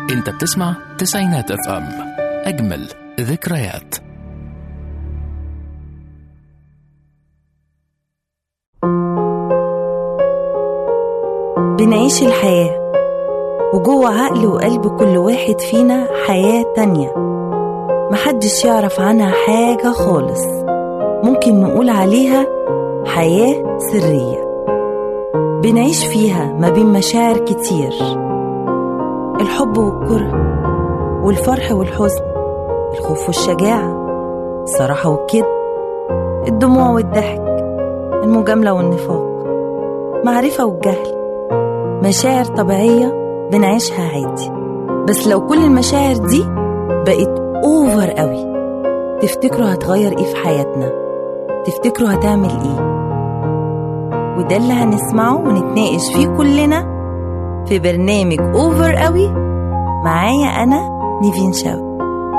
انت بتسمع تسعينات اف ام اجمل ذكريات بنعيش الحياة وجوه عقل وقلب كل واحد فينا حياة تانية محدش يعرف عنها حاجة خالص ممكن نقول عليها حياة سرية بنعيش فيها ما بين مشاعر كتير الحب والكره والفرح والحزن الخوف والشجاعة الصراحة والكذب الدموع والضحك المجاملة والنفاق معرفة والجهل مشاعر طبيعية بنعيشها عادي بس لو كل المشاعر دي بقت اوفر قوي تفتكروا هتغير ايه في حياتنا تفتكروا هتعمل ايه وده اللي هنسمعه ونتناقش فيه كلنا في برنامج اوفر قوي معايا انا نيفين شاو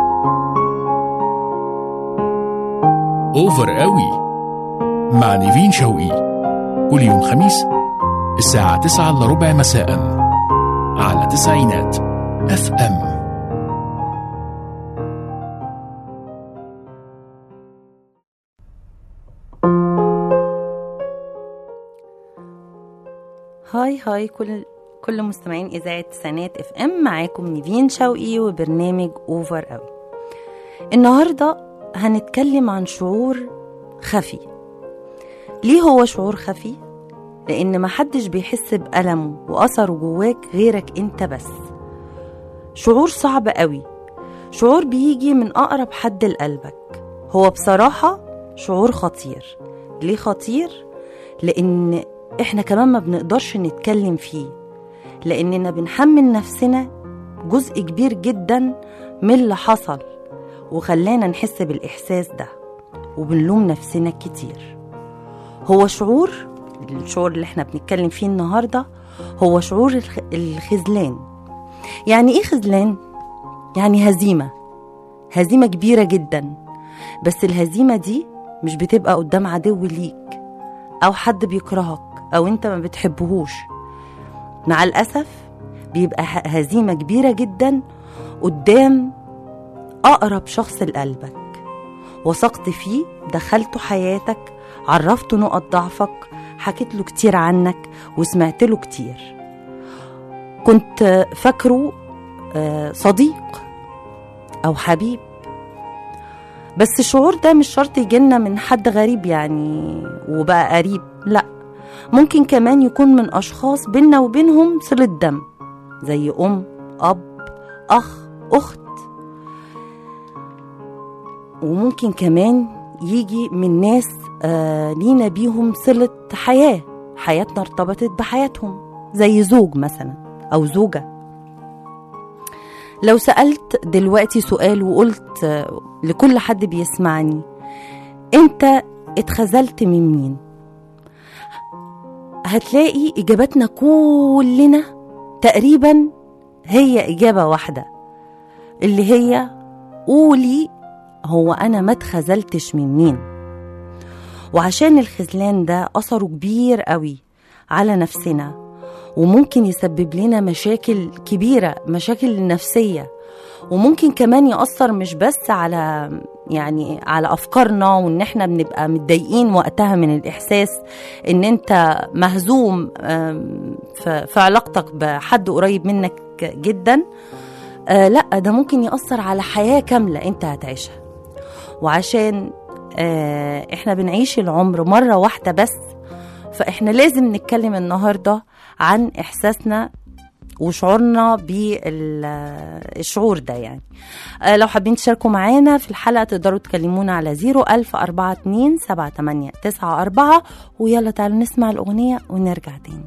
اوفر قوي مع نيفين شوقي كل يوم خميس الساعة 9 الا ربع مساء على تسعينات اف ام هاي هاي كل كل مستمعين اذاعه تسعينات اف ام معاكم نيفين شوقي وبرنامج اوفر قوي النهارده هنتكلم عن شعور خفي ليه هو شعور خفي لان محدش بيحس بألمه واثره جواك غيرك انت بس شعور صعب قوي شعور بيجي من اقرب حد لقلبك هو بصراحه شعور خطير ليه خطير لان احنا كمان ما بنقدرش نتكلم فيه لاننا بنحمل نفسنا جزء كبير جدا من اللي حصل وخلانا نحس بالاحساس ده وبنلوم نفسنا كتير هو شعور الشعور اللي احنا بنتكلم فيه النهارده هو شعور الخ- الخذلان يعني ايه خذلان يعني هزيمه هزيمه كبيره جدا بس الهزيمه دي مش بتبقى قدام عدو ليك او حد بيكرهك او انت ما بتحبهوش مع الاسف بيبقى ه- هزيمه كبيره جدا قدام اقرب شخص لقلبك وثقت فيه دخلته حياتك عرفته نقط ضعفك حكيت له كتير عنك وسمعت له كتير كنت فاكره آه، صديق او حبيب بس الشعور ده مش شرط يجيلنا من حد غريب يعني وبقى قريب لا ممكن كمان يكون من اشخاص بينا وبينهم صلة دم زي ام اب اخ اخت وممكن كمان يجي من ناس آه لينا بيهم صلة حياة حياتنا ارتبطت بحياتهم زي زوج مثلا أو زوجة لو سألت دلوقتي سؤال وقلت آه، لكل حد بيسمعني أنت اتخذلت من مين هتلاقي إجاباتنا كلنا تقريبا هي إجابة واحدة اللي هي قولي هو أنا ما اتخذلتش من مين وعشان الخذلان ده أثره كبير قوي على نفسنا وممكن يسبب لنا مشاكل كبيرة مشاكل نفسية وممكن كمان يأثر مش بس على يعني على أفكارنا وإن إحنا بنبقى متضايقين وقتها من الإحساس إن أنت مهزوم آم، في في علاقتك بحد قريب منك جدا آه لا ده ممكن يأثر على حياة كاملة أنت هتعيشها وعشان آه احنا بنعيش العمر مرة واحدة بس فاحنا لازم نتكلم النهاردة عن احساسنا وشعورنا بالشعور ده يعني آه لو حابين تشاركوا معانا في الحلقة تقدروا تكلمونا على 01042 7894 ويلا تعالوا نسمع الأغنية ونرجع تاني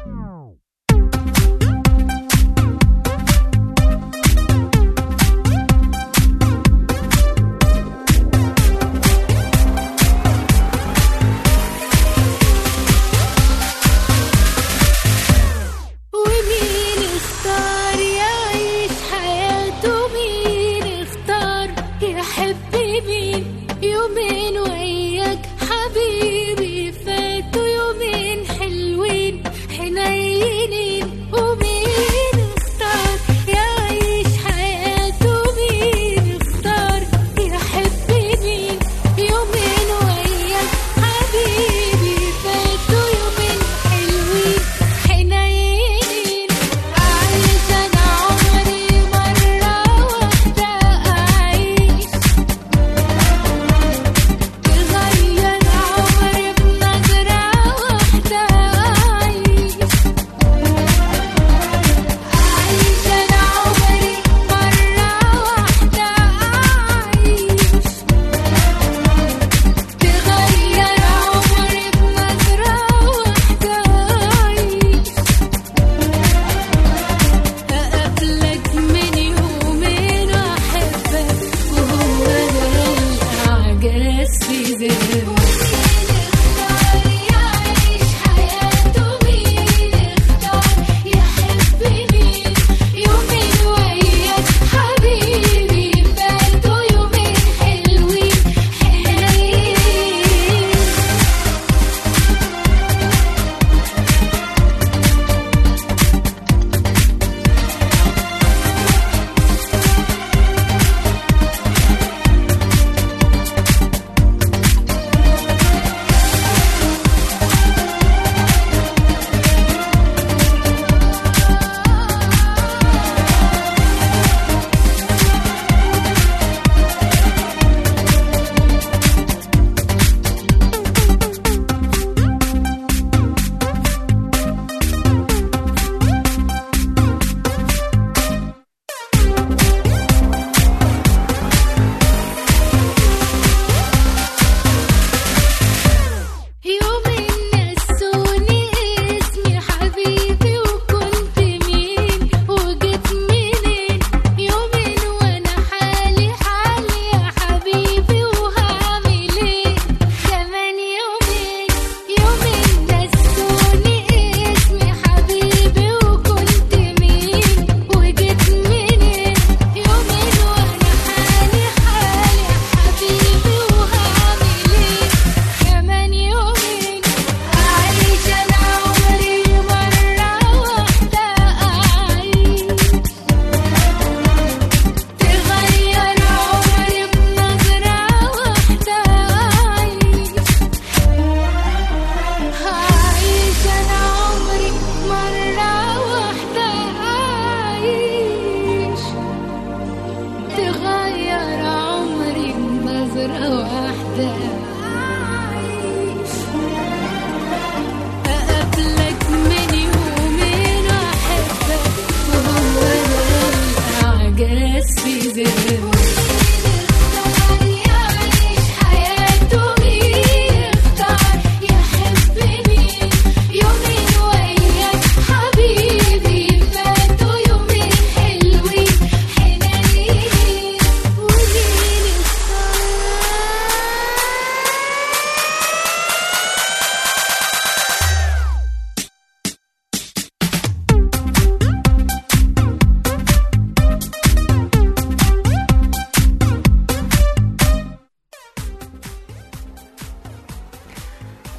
ومين اختار يعيش حياته مين اختار يحب مين يومين وياك حبيبي فاتوا يومين حلوين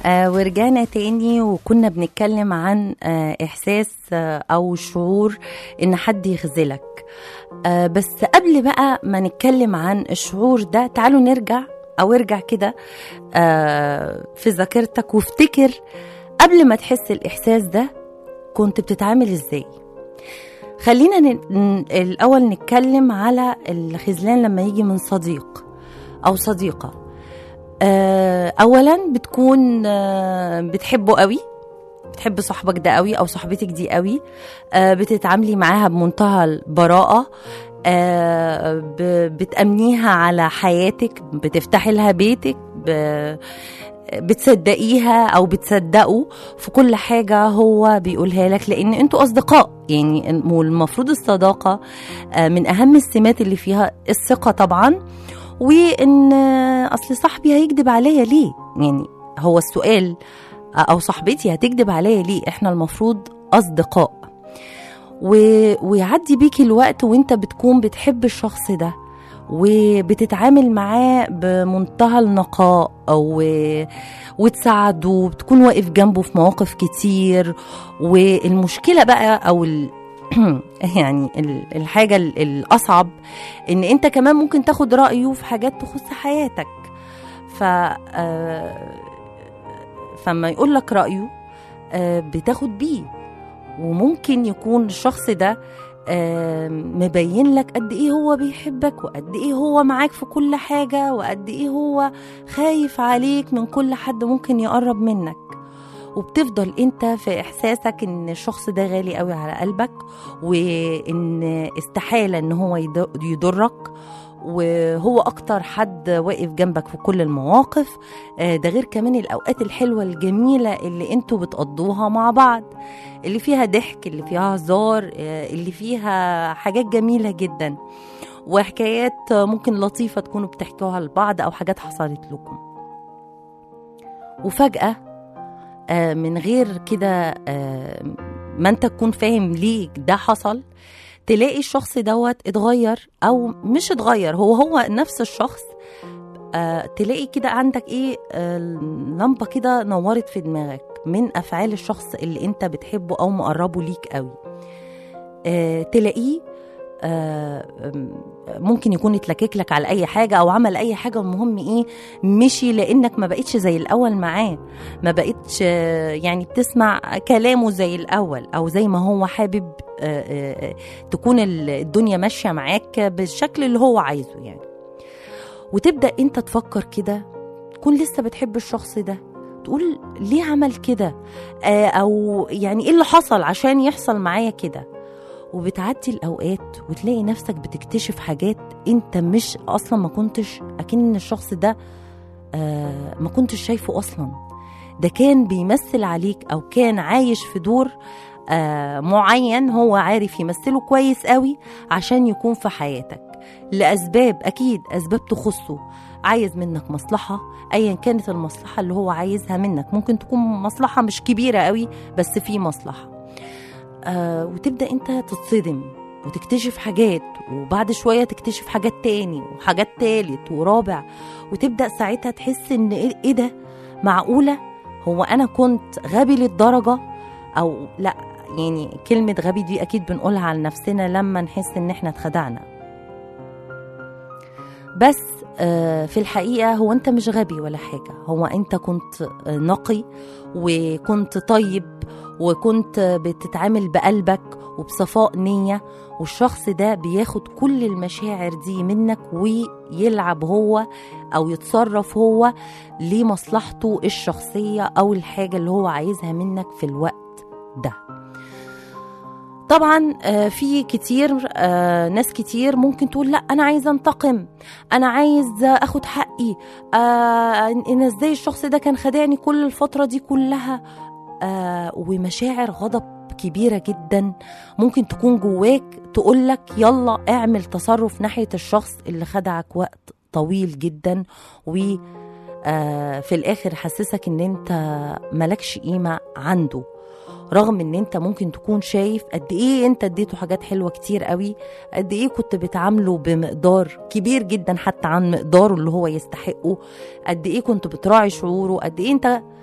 آه ورجعنا تاني وكنا بنتكلم عن آه إحساس آه أو شعور إن حد يخذلك آه بس قبل بقى ما نتكلم عن الشعور ده تعالوا نرجع أو ارجع كده آه في ذاكرتك وافتكر قبل ما تحس الإحساس ده كنت بتتعامل إزاي خلينا ن... ن- الأول نتكلم على الخذلان لما يجي من صديق أو صديقة آه، اولا بتكون آه، بتحبه قوي بتحب صاحبك ده قوي او صاحبتك دي قوي آه، بتتعاملي معاها بمنتهى البراءه آه، ب- بتأمنيها على حياتك بتفتحي لها بيتك ب- بتصدقيها او بتصدقوا في كل حاجه هو بيقولها لك لان انتوا اصدقاء يعني والمفروض الصداقه آه، من اهم السمات اللي فيها الثقه طبعا وان اصل صاحبي هيكذب عليا ليه يعني هو السؤال او صاحبتي هتكذب عليا ليه احنا المفروض اصدقاء و... ويعدي بيكي الوقت وانت بتكون بتحب الشخص ده وبتتعامل معاه بمنتهى النقاء او وتساعده بتكون واقف جنبه في مواقف كتير والمشكله بقى او ال... يعني ال- الحاجه ال- الاصعب ان انت كمان ممكن تاخد رايه في حاجات تخص حياتك ف آه، فما يقول لك رايه آه، بتاخد بيه وممكن يكون الشخص ده آه، مبين لك قد ايه هو بيحبك وقد ايه هو معاك في كل حاجه وقد ايه هو خايف عليك من كل حد ممكن يقرب منك وبتفضل انت في احساسك ان الشخص ده غالي قوي على قلبك وان استحاله ان هو يض- يضرك وهو اكتر حد واقف جنبك في كل المواقف آه، ده غير كمان الاوقات الحلوه الجميله اللي انتوا بتقضوها مع بعض اللي فيها ضحك اللي فيها هزار آه، اللي فيها حاجات جميله جدا وحكايات آه، ممكن لطيفه تكونوا بتحكوها لبعض او حاجات حصلت لكم وفجاه آه، من غير كده آه، ما انت تكون فاهم ليه ده حصل تلاقي الشخص دوت اتغير او مش اتغير هو هو نفس الشخص آه تلاقي كده عندك ايه آه لمبه كده نورت في دماغك من افعال الشخص اللي انت بتحبه او مقربه ليك قوي آه تلاقيه آه آم، ممكن يكون اتلكك لك على اي حاجه او عمل اي حاجه المهم ايه مشي لانك ما بقتش زي الاول معاه ما بقتش آه، يعني بتسمع كلامه زي الاول او زي ما هو حابب آه، آه، آه، تكون ال- الدنيا ماشيه معاك بالشكل اللي هو عايزه يعني وتبدا انت تفكر كده تكون لسه بتحب الشخص ده تقول ليه عمل كده آه، او يعني ايه اللي حصل عشان يحصل معايا كده وبتعدي الاوقات وتلاقي نفسك بتكتشف حاجات انت مش اصلا ما كنتش اكن الشخص ده آه ما كنتش شايفه اصلا ده كان بيمثل عليك او كان عايش في دور آه معين هو عارف يمثله كويس قوي عشان يكون في حياتك لاسباب اكيد اسباب تخصه عايز منك مصلحه ايا كانت المصلحه اللي هو عايزها منك ممكن تكون مصلحه مش كبيره قوي بس في مصلحه آه وتبدا انت تتصدم وتكتشف حاجات وبعد شويه تكتشف حاجات تاني وحاجات تالت ورابع وتبدا ساعتها تحس ان ايه إيه ده معقوله هو انا كنت غبي للدرجه او لا يعني كلمه غبي دي اكيد بنقولها على نفسنا لما نحس ان احنا اتخدعنا بس آه، في الحقيقة هو أنت مش غبي ولا حاجة هو أنت كنت آه، نقي وكنت طيب وكنت بتتعامل بقلبك وبصفاء نية والشخص ده بياخد كل المشاعر دي منك ويلعب هو أو يتصرف هو لمصلحته الشخصية أو الحاجة اللي هو عايزها منك في الوقت ده طبعا آه، في كتير آه، ناس كتير ممكن تقول لا انا عايزه انتقم انا عايز اخد حقي آه، ان ازاي الشخص ده كان خدعني كل الفتره دي كلها آه، ومشاعر غضب كبيره جدا ممكن تكون جواك تقولك يلا اعمل تصرف ناحيه الشخص اللي خدعك وقت طويل جدا و آه، في الاخر حسسك ان انت ملكش قيمه عنده رغم ان انت ممكن تكون شايف قد ايه انت اديته حاجات حلوه كتير قوي قد ايه كنت بتعامله بمقدار كبير جدا حتى عن مقداره اللي هو يستحقه قد ايه كنت بتراعي شعوره قد ايه انت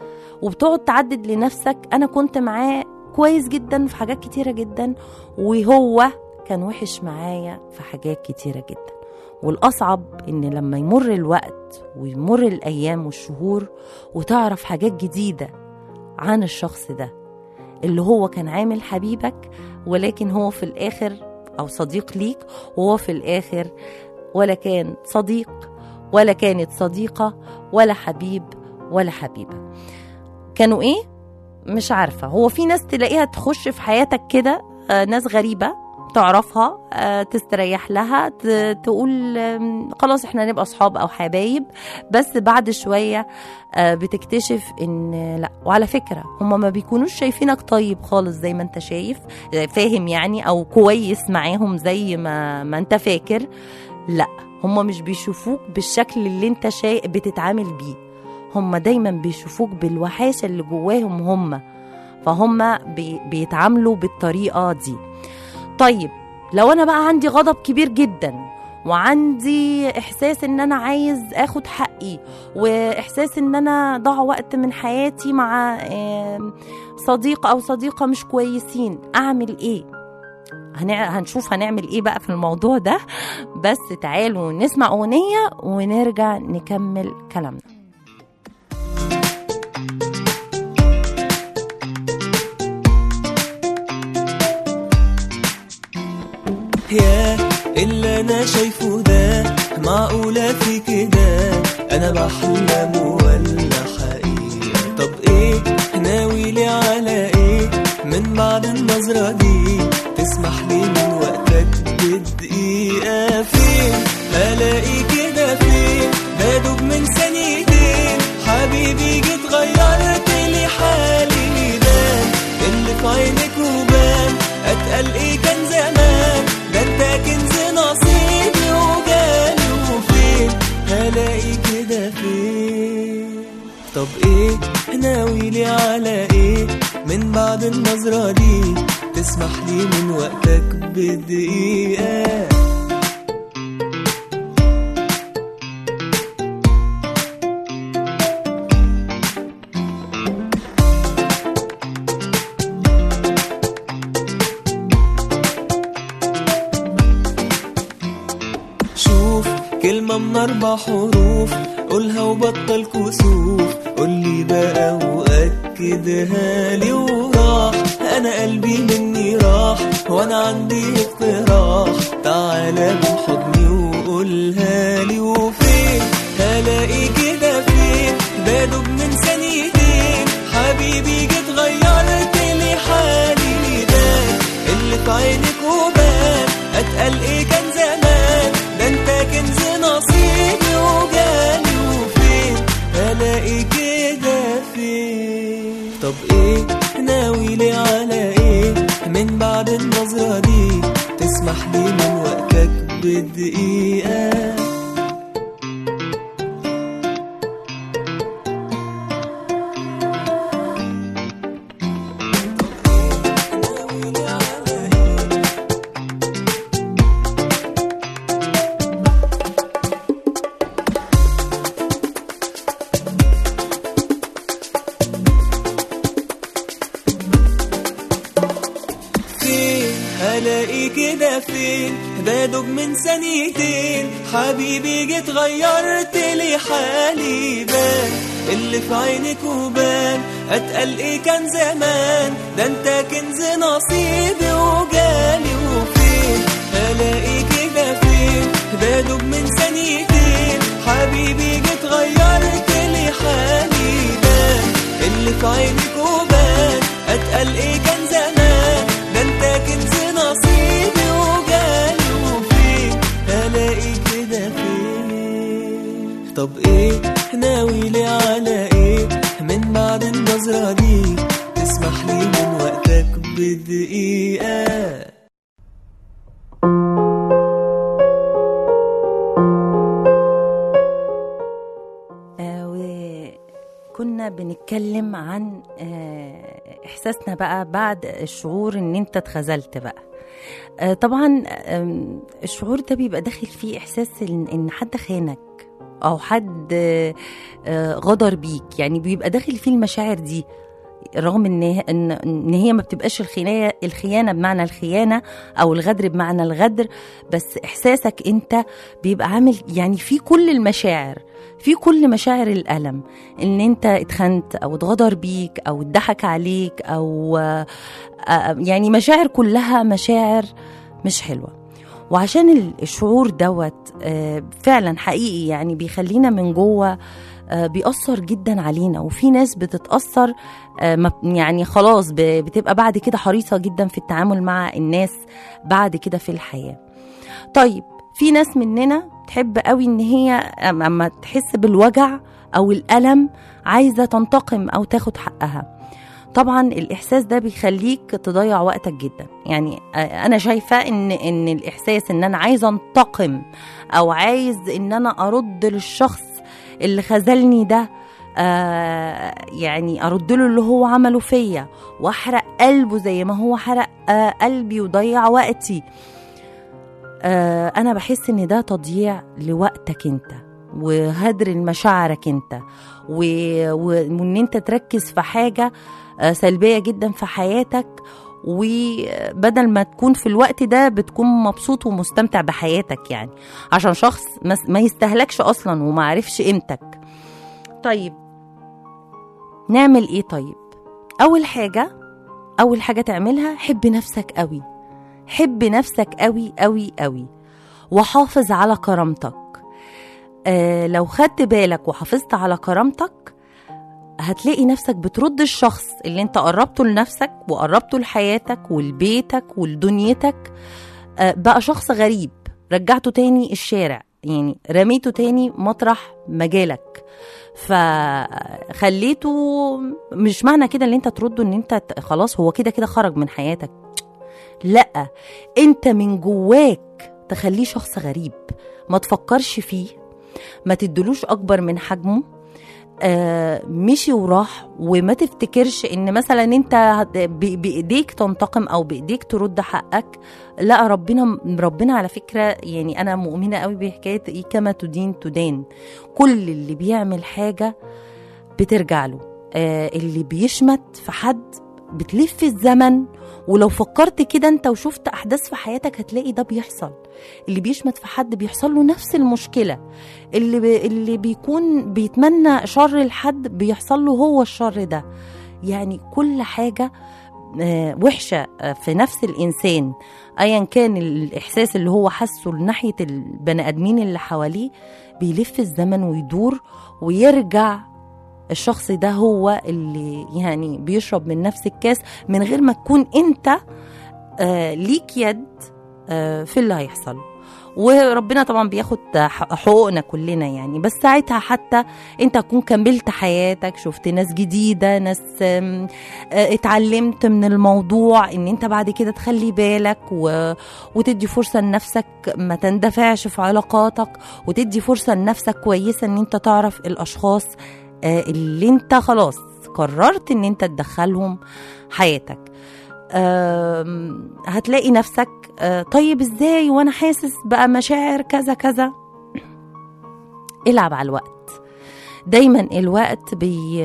وبتقعد تعدد لنفسك انا كنت معاه كويس جدا في حاجات كتيره جدا وهو كان وحش معايا في حاجات كتيره جدا والاصعب ان لما يمر الوقت ويمر الايام والشهور وتعرف حاجات جديده عن الشخص ده اللي هو كان عامل حبيبك ولكن هو في الاخر او صديق ليك وهو في الاخر ولا كان صديق ولا كانت صديقه ولا حبيب ولا حبيبه كانوا ايه مش عارفه هو في ناس تلاقيها تخش في حياتك كده آه، ناس غريبه تعرفها آه، تستريح لها ت- تقول آم، خلاص احنا نبقى اصحاب او حبايب بس بعد شويه آه، بتكتشف ان لا وعلى فكره هم ما بيكونوش شايفينك طيب خالص زي ما انت شايف آه، فاهم يعني او كويس معاهم زي ما ما انت فاكر لا هم مش بيشوفوك بالشكل اللي انت شا... بتتعامل بيه هم دايما بيشوفوك بالوحاشه اللي جواهم هم فهم بي... بيتعاملوا بالطريقه دي طيب لو انا بقى عندي غضب كبير جدا وعندي احساس ان انا عايز اخد حقي واحساس ان انا ضاع وقت من حياتي مع آم، صديق او صديقه مش كويسين اعمل ايه هنع- هنشوف هنعمل ايه بقى في الموضوع ده بس تعالوا نسمع اغنيه ونرجع نكمل كلامنا يا اللي انا شايفه ده معقولة في كده انا بحلم ولا حقيقة طب ايه ناوي لي على ايه من بعد النظرة دي تسمح لي من وقتك بدقيقة فين الاقي كده فين بدوب من ثانيتين حبيبي جيت غيرت لي حالي ده اللي في عينك وبان اتقل ايه كان زمان ده انت كنز نصيبي وجالي وفين هلاقي كده فين طب ايه ناوي لي على ايه من بعد النظرة دي تسمح لي من وقتك بدقيقة شوف كلمة من أربع حروف قولها وبطل كسوف قولي بقى وأكدها لي وراح أنا قلبي مني راح وأنا عندي اقتراح تعالى من حضني وقولها لي وفين هلاقي كده فين بدوب من ثانيتين حبيبي جيت غيرت لي حالي ده اللي في عينك وبان اتقل ايه كان زمان ده انت كنز نصيبي وجالي وفين الاقي كده فين طب ايه ناوي لي على ايه من بعد النظرة دي تسمح لي من وقتك بدقيقة ناوي لي على ايه فين هلاقي كده فين بدوب من ثانيتين حبيبي جيت غيرت لي حالي بان اللي في عينك وبان اتقل ايه كان زمان ده انت كنز نصيبي وجالي وفين هلاقي كده فين بدوب من ثانيتين حبيبي جيت غيرت لي حالي بان اللي في عينك وبان اتقل ايه كان زمان ده انت كنز نصيبي وجالي وفين الاقي كده فين طب ايه ناوي لي على ايه من بعد النظرة دي تسمح لي من وقتك بدقيقة آه، وكنا بنتكلم عن آه، احساسنا بقى بعد الشعور ان انت اتخذلت بقى آه، طبعا آم، الشعور ده بيبقى داخل فيه احساس ان إن حد خانك او حد آه، آه، غدر بيك يعني بيبقى داخل فيه المشاعر دي رغم ان هي- ان ان هي ما بتبقاش الخيانه الخيانه بمعنى الخيانه او الغدر بمعنى الغدر بس احساسك انت بيبقى عامل يعني في كل المشاعر في كل مشاعر الالم ان انت اتخنت او اتغدر بيك او اتضحك عليك او آه، آه، يعني مشاعر كلها مشاعر مش حلوه وعشان ال- الشعور دوت آه، فعلا حقيقي يعني بيخلينا من جوه آه، بيأثر جدا علينا وفي ناس بتتأثر آه، ما- يعني خلاص ب- بتبقى بعد كده حريصة جدا في التعامل مع الناس بعد كده في الحياة طيب في ناس مننا تحب قوي ان هي أم- اما تحس بالوجع او الألم عايزة تنتقم او تاخد حقها طبعا الاحساس ده بيخليك تضيع وقتك جدا يعني آه، انا شايفه ان ان الاحساس ان انا عايزه انتقم او عايز ان انا ارد للشخص اللي خذلني ده آه يعني ارد له اللي هو عمله فيا واحرق قلبه زي ما هو حرق آه قلبي وضيع وقتي آه انا بحس ان ده تضييع لوقتك انت وهدر لمشاعرك انت و- و- وان انت تركز في حاجه آه، سلبيه جدا في حياتك وبدل ما تكون في الوقت ده بتكون مبسوط ومستمتع بحياتك يعني عشان شخص ما- ما يستهلكش اصلا وما عرفش قيمتك طيب نعمل ايه طيب اول حاجه اول حاجه تعملها حب نفسك قوي حب نفسك قوي قوي قوي وحافظ على كرامتك آه لو خدت بالك وحافظت على كرامتك هتلاقي نفسك بترد الشخص اللي انت قربته لنفسك وقربته لحياتك ولبيتك ولدنيتك آه بقى شخص غريب رجعته تاني الشارع يعني رميته تاني مطرح مجالك فخليته مش معنى كده ان انت ترده ان انت ت- خلاص هو كده كده خرج من حياتك لا انت من جواك تخليه شخص غريب ما تفكرش فيه ما تدلوش اكبر من حجمه آه مشي وراح وما تفتكرش ان مثلا انت هت- ب- بايديك تنتقم او بايديك ترد حقك لا ربنا ربنا على فكره يعني انا مؤمنه قوي بحكايه ايه كما تدين تدان كل اللي بيعمل حاجه بترجع له آه اللي بيشمت في حد بتلف الزمن ولو فكرت كده انت وشفت احداث في حياتك هتلاقي ده بيحصل اللي بيشمت في حد بيحصل له نفس المشكله اللي بي اللي بيكون بيتمنى شر لحد بيحصل له هو الشر ده يعني كل حاجه آه، وحشه آه، في نفس الانسان ايا كان الاحساس اللي هو حاسه ناحيه البني ادمين اللي حواليه بيلف الزمن ويدور ويرجع الشخص ده هو اللي يعني بيشرب من نفس الكاس من غير ما تكون انت آه ليك يد آه في اللي هيحصل وربنا طبعا بياخد ح- حقوقنا كلنا يعني بس ساعتها حتى انت تكون كملت حياتك شفت ناس جديده ناس آم، آه، اتعلمت من الموضوع ان انت بعد كده تخلي بالك و... وتدي فرصه لنفسك ما تندفعش في علاقاتك وتدي فرصه لنفسك كويسه ان انت تعرف الاشخاص آه، اللي انت خلاص قررت ان انت تدخلهم حياتك آم، هتلاقي نفسك آه، طيب ازاي وانا حاسس بقى مشاعر كذا كذا العب على الوقت دايما الوقت بي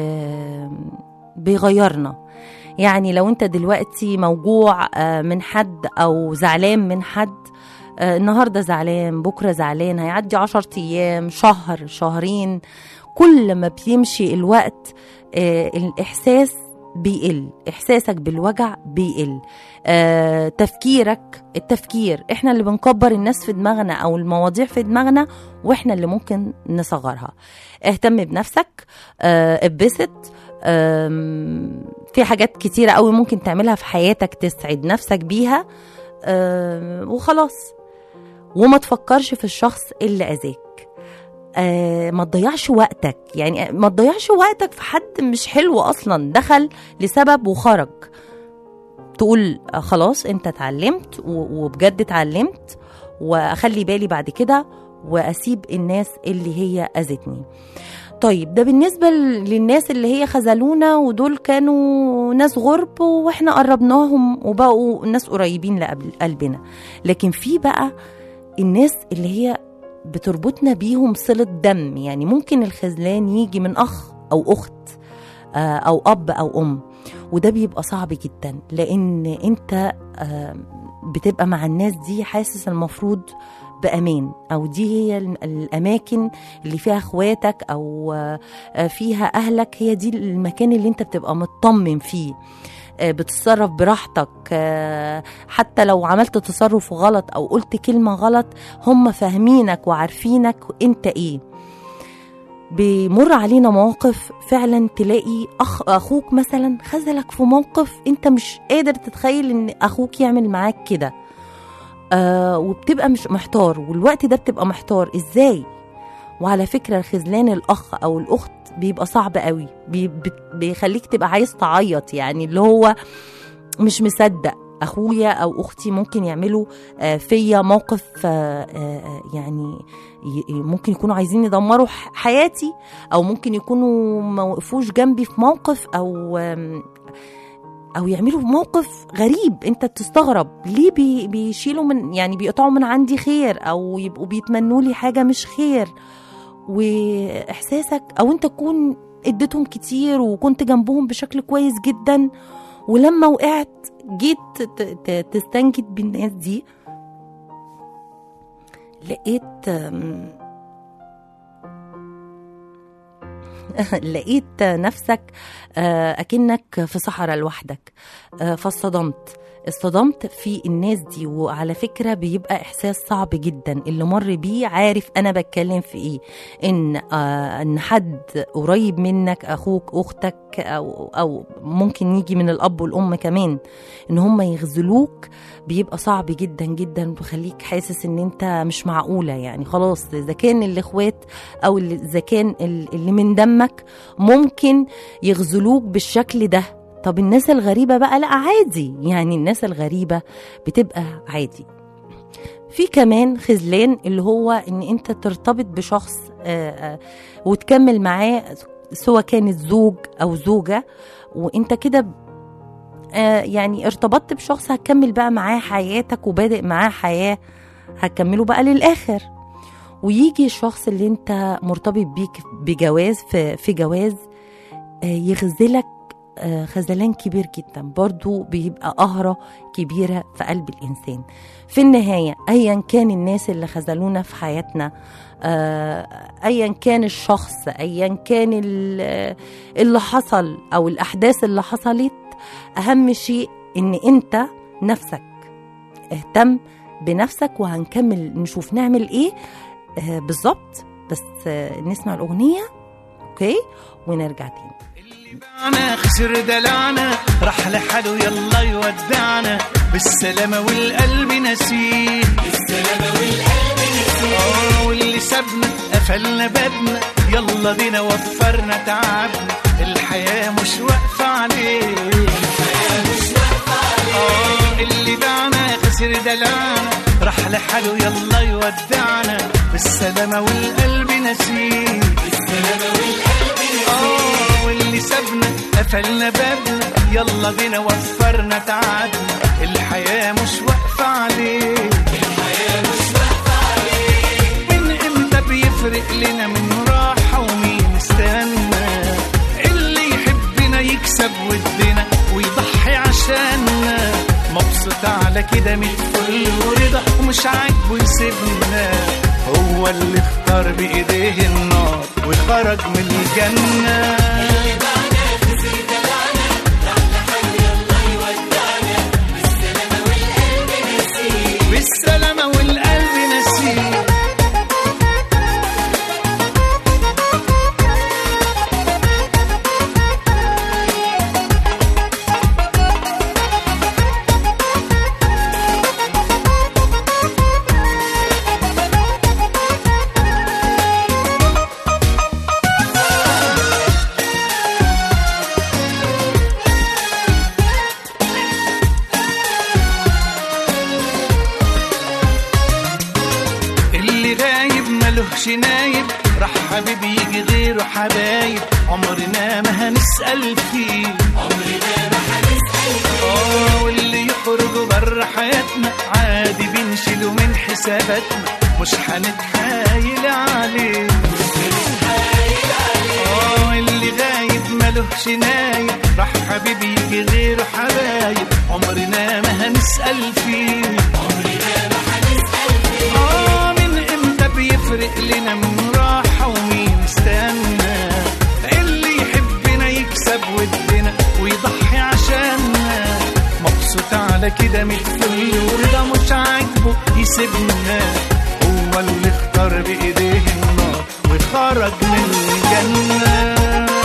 بيغيرنا يعني لو انت دلوقتي موجوع آه، من حد او زعلان من حد آه، النهارده زعلان بكره زعلان هيعدي عشر ايام شهر شهرين كل ما بيمشي الوقت آه، الاحساس بيقل احساسك بالوجع بيقل آه، تفكيرك التفكير احنا اللي بنكبر الناس في دماغنا او المواضيع في دماغنا واحنا اللي ممكن نصغرها اهتم بنفسك آه، اتبسط آم، في حاجات كتيرة قوي ممكن تعملها في حياتك تسعد نفسك بيها آم، وخلاص وما تفكرش في الشخص اللي أذاك آه ما تضيعش وقتك يعني ما تضيعش وقتك في حد مش حلو اصلا دخل لسبب وخرج تقول آه خلاص انت اتعلمت و- وبجد اتعلمت واخلي بالي بعد كده واسيب الناس اللي هي اذتني طيب ده بالنسبة للناس اللي هي خذلونا ودول كانوا ناس غرب واحنا قربناهم وبقوا ناس قريبين لقلبنا لكن في بقى الناس اللي هي بتربطنا بيهم صلة دم يعني ممكن الخذلان يجي من أخ أو أخت آه، أو أب أو أم وده بيبقى صعب جدا لأن أنت آه، بتبقى مع الناس دي حاسس المفروض بأمان أو دي هي الم- الأماكن اللي فيها إخواتك أو آه، فيها أهلك هي دي المكان اللي أنت بتبقى مطمن فيه آه، بتتصرف براحتك آه، حتى لو عملت تصرف غلط أو قلت كلمة غلط هم فاهمينك وعارفينك أنت إيه بيمر علينا مواقف فعلا تلاقي أخ أخوك مثلا خذلك في موقف أنت مش قادر تتخيل إن أخوك يعمل معاك كده آه وبتبقى مش محتار والوقت ده بتبقى محتار إزاي وعلى فكرة خذلان الأخ أو الأخت بيبقى صعب قوي بي بت- بيخليك تبقى عايز تعيط يعني اللي هو مش مصدق اخويا او اختي ممكن يعملوا آه، فيا موقف آه، آه، يعني ي- ممكن يكونوا عايزين يدمروا ح- حياتي او ممكن يكونوا ما وقفوش جنبي في موقف او آم، او يعملوا موقف غريب انت بتستغرب ليه بي بيشيلوا من يعني بيقطعوا من عندي خير او يبقوا بيتمنوا لي حاجه مش خير واحساسك او انت تكون اديتهم كتير وكنت جنبهم بشكل كويس جدا ولما وقعت جيت ت- ت- تستنجد بالناس دي لقيت أم، لقيت نفسك آه، اكنك في صحراء لوحدك آه، فاصطدمت اصطدمت في الناس دي وعلى فكرة بيبقى إحساس صعب جدا اللي مر بيه عارف أنا بتكلم في إيه إن آه إن حد قريب منك أخوك أختك أو أو ممكن يجي من الأب والأم كمان إن هم يغزلوك بيبقى صعب جدا جدا بيخليك حاسس إن أنت مش معقولة يعني خلاص إذا كان الإخوات أو اللي- إذا كان ال- اللي من دمك ممكن يغزلوك بالشكل ده طب الناس الغريبة بقى لا عادي يعني الناس الغريبة بتبقى عادي في كمان خذلان اللي هو ان انت ترتبط بشخص آه، آه، وتكمل معاه سواء كانت زوج او زوجة وانت كده آه، يعني ارتبطت بشخص هتكمل بقى معاه حياتك وبادئ معاه حياة هتكملوا بقى للآخر ويجي الشخص اللي انت مرتبط بيك بجواز في, في جواز آه، يغزلك آه، خذلان كبير جدا برضو بيبقى قهرة كبيرة في قلب الإنسان في النهاية أيا كان الناس اللي خذلونا في حياتنا آه، أيا كان الشخص أيا كان ال- اللي حصل أو الأحداث اللي حصلت أهم شيء إن أنت نفسك اهتم بنفسك وهنكمل نشوف نعمل إيه آه، بالظبط بس آه، نسمع الأغنية أوكي ونرجع تاني دلعنا خسر دلعنا راح لحاله يلا يودعنا بالسلامة والقلب نسيه بالسلامة والقلب نسيه واللي سابنا قفلنا بابنا يلا بينا وفرنا تعبنا الحياة مش واقفة عليه الحياة مش واقفة عليه اللي باعنا خسر دلعنا راح لحاله يلا يودعنا بالسلامة والقلب نسيه بالسلامة والقلب نسيه آه واللي سابنا قفلنا بابنا يلا بينا وفرنا تعبنا الحياة مش واقفة عليه الحياة مش واقفة عليه من امتى بيفرق لنا من راحة ومين استنى اللي يحبنا يكسب ودنا ويضحي عشاننا مبسوط على كده من فل ورضا ومش عاجبه يسيبنا هو اللي اختار بايديه النار وخرج من الجنه بالسلامة والقلب نسيه اللي غايب ملهش نايب راح حبيب يجي غيره حبايب عمرنا ما هنسأل فيه عمرنا ما هنسأل فيه اه واللي يخرجوا بره حياتنا عادي بنشيله من حساباتنا مش هنتحايل عليه اه اللي غايب ملوش نايب راح حبيبي يجي غيره حبايب عمرنا ما هنسأل فيه اه من امتى بيفرق لنا من راحة ومين استنى اللي يحبنا يكسب ودنا ويضحي عشاننا مبسوط على كده متفل ورضا مش عاجبه يسيبنا هو اللي اختار بايديه النار وخرج من الجنه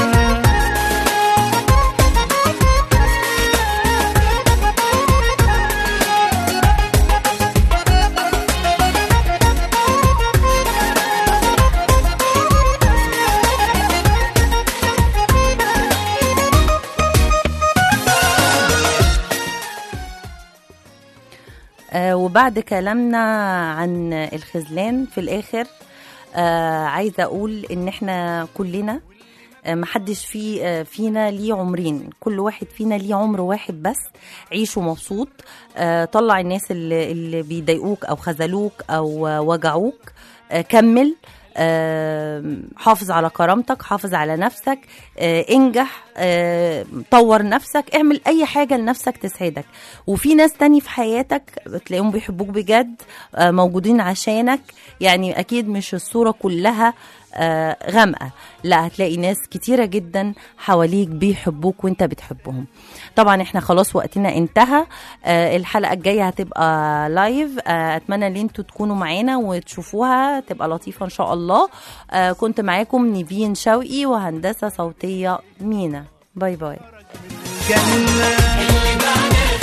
آه وبعد كلامنا عن الخذلان في الاخر آه عايزه اقول ان احنا كلنا آه محدش في آه فينا ليه عمرين كل واحد فينا ليه عمر واحد بس عيشه مبسوط آه طلع الناس اللي, اللي بيضايقوك او خذلوك او آه وجعوك آه كمل آه، حافظ على كرامتك حافظ على نفسك آه، انجح آه، طور نفسك اعمل اي حاجة لنفسك تسعدك وفي ناس تاني في حياتك تلاقيهم بيحبوك بجد آه، موجودين عشانك يعني اكيد مش الصورة كلها آه، غامقة لا هتلاقي ناس كتيرة جدا حواليك بيحبوك وانت بتحبهم طبعا احنا خلاص وقتنا انتهى آه، الحلقة الجاية هتبقى لايف آه، اتمنى ان انتوا تكونوا معانا وتشوفوها تبقى لطيفة ان شاء الله آه، كنت معاكم نيفين شوقي وهندسة صوتية مينا باي باي جنة